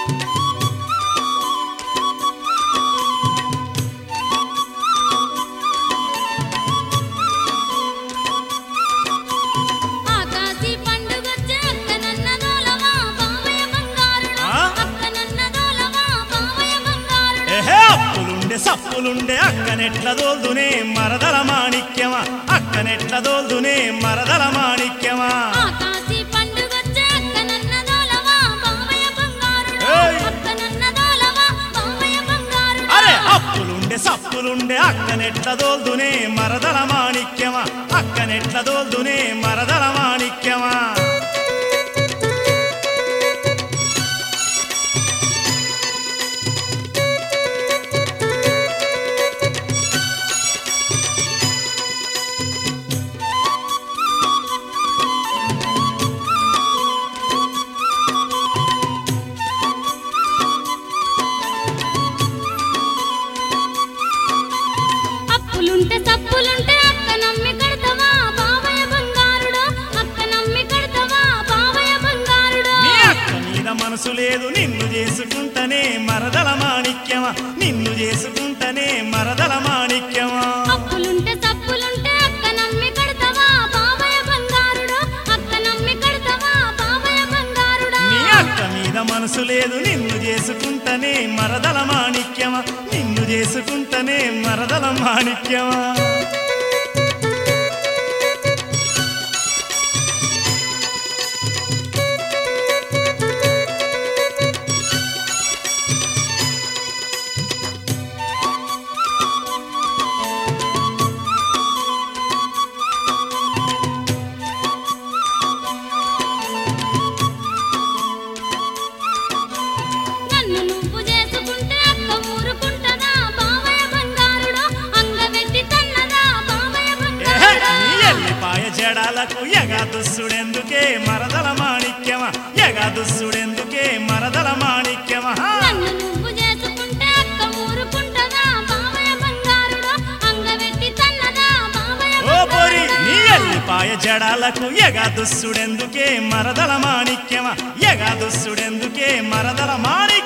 ఆకాశీ పండుగొచ్చే అక్కనన్న దోలవా బావయ్య బంగారుడు ఆ? అక్కనన్న దోలవా బావయ్య బంగారుడు ఏహే అప్పులుండే సప్పులుండే అక్కనెట్ల దోల్దునే మరదల మాణిక్యమా అక్కనెట్ల దోల్దునే మరదల మాణిక్యమా ఆకాశీ పండుగొచ్చే అక్కనన్న దోలవా బావయ్య బంగారుడు ఏయ్! అక్కనన్న దోలవా బావయ్య బంగారుడు అరే అప్పులుండే సప్పులుండే అక్కనెట్ల దోల్దునే మరదల మాణిక్యమా అక్కనెట్ల దోల్దునే మరదల మాణిక్యమా అప్పులుంటే సప్పులుంటే అక్క నమ్మి కడతావా బావయ్య బంగారుడు అక్క నమ్మి కడతావా బావయ్య బంగారుడు నీ అక్క మీద మనసు లేదు నిన్ను చేసుకుంటనే మరదల మాణిక్యమా నిన్ను చేసుకుంటనే మరదల మాణిక్యమా అప్పులుంటే సప్పులుంటే అక్క నమ్మి కడతావా బావయ్య బంగారుడు అక్క నమ్మి కడతావా బావయ్య బంగారుడు నీ అక్క మీద మనసు లేదు నిన్ను చేసుకుంటనే మరదల మాణిక్యమా నిన్ను చేసుకుంటనే మరదల మాణిక్యమా నన్ను నువ్వు చేసుకుంటే అక్క ఊరుకుంటదా బావయ్య బంగారుడు అంగవెట్టి తన్నదా బావయ్య ఏహే, బంగారుడు నీ ఎల్లిపాయ జడాలకు ఎగా దుస్సుడెందుకే మరదల మాణిక్యమా ఎగా దుస్సుడెందుకే మరదల మాణిక్యమా నన్ను నువ్వు చేసుకుంటే అక్క ఊరుకుంటదా బావయ్య బంగారుడు అంగవెట్టి తన్నదా బావయ్య ఓ పొరి బంగారుడు నీ ఎల్లిపాయ జడాలకు ఎగా దుస్సుడెందుకే మరదల మాణిక్యమా ఎగా దుస్సుడెందుకే మరదల మాణిక్యమా